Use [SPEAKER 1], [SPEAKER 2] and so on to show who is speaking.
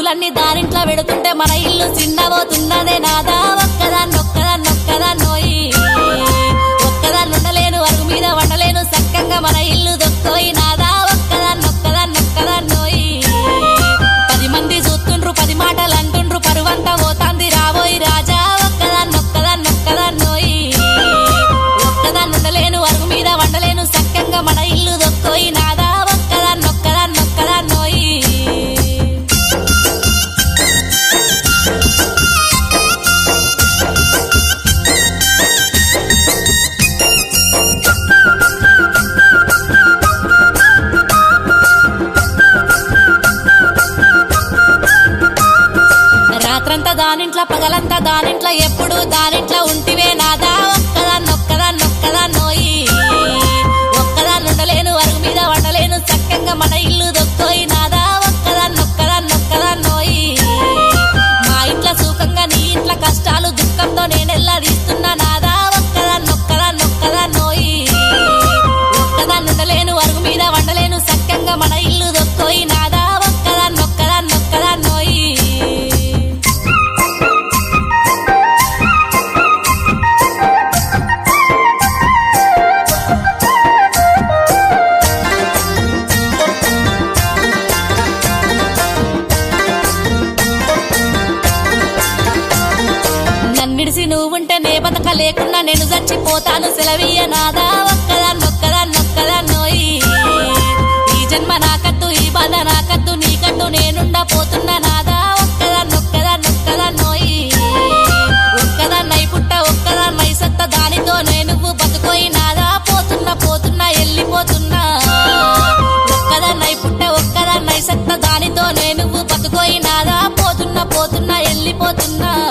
[SPEAKER 1] వస్తువులన్నీ దారింట్లో పెడుతుంటే మన ఇల్లు చిన్నబోతున్నదే నాదా ఒక్కదాన్ని ఒక్కదాన్ని ఒక్కదాన్నోయి ఒక్కదాన్ని ఉండలేను అరుగు మీద వండలేను సక్కంగా మన ఇల్లు దొక్కోయి నాదా ఒక్కదాన్ని ఒక్కదాన్ని ఒక్కదాన్నోయి పది మంది చూస్తుండ్రు పది మాటలు అంటుండ్రు పరువంతా పోతాంది రాబోయి రాజా ఒక్కదాన్ని ఒక్కదాన్ని ఒక్కదాన్నోయి ఒక్కదాన్ని ఉండలేను అరుగు మీద వండలేను సక్కంగా మన ఇల్లు దొక్కోయి నాదా ఒక్కదాన్ని ఒక్కదాన్ని ఒక్కదాన్నోయి రాత్రంతా దానింట్లో పగలంతా దానింట్లో ఎప్పుడు దానింట్లో ఉంటివే నాదా ఒక్కదాన్ని ఒక్కదాన్ని ఒక్కదాన్నోయి ఒక్కదాన్ని ఉండలేను అరుగు మీద వండలేను చక్కగా మన ఇల్లు దొక్కోయి నాదా ఒక్కదాన్ని ఒక్కదాన్ని ఒక్కదాన్నోయి మా ఇంట్లో సుఖంగా నీ ఇంట్లో కష్టాలు దుఃఖంతో నేనెల్లా తీస్తున్నా నాదా ఒక్కదాన్ని ఒక్కదాన్ని ఒక్కదాన్నోయి ఒక్కదాన్ని ఉండలేను అరుగు మీద వండలేను చక్కగా మన ఇల్లు దొక్కోయి నాదా ఒక్కదాన్ని ఒక్కదాన్ని ఒక్కదాన్నోయి నన్నిడిసి నువ్వుంటే నే బతక లేకుండా నేను చచ్చిపోతాను సెలవీయ నాదా ఒక్కదాన్ని ఒక్కదాన్ని ఒక్కదాన్నోయి ఈ జన్మ నాకద్దు ఈ బాధ నాకద్దు నీకద్దు నేనుండా పోతున్నా నాదా ఒక్కదాన్ని ఒక్కదాన్ని ఒక్కదాన్నోయి ఒక్కదాన్నై పుట్ట ఒక్కదాన్నై సత్త దానితో నేను బతుకోయి నాదా పోతున్నా పోతున్నా వెళ్ళిపోతున్నా ఒక్కదాన్నై పుట్ట ఒక్కదాన్నై సత్త దానితో నేను బతుకోయి నాదా పోతున్నా పోతున్నా వెళ్ళిపోతున్నా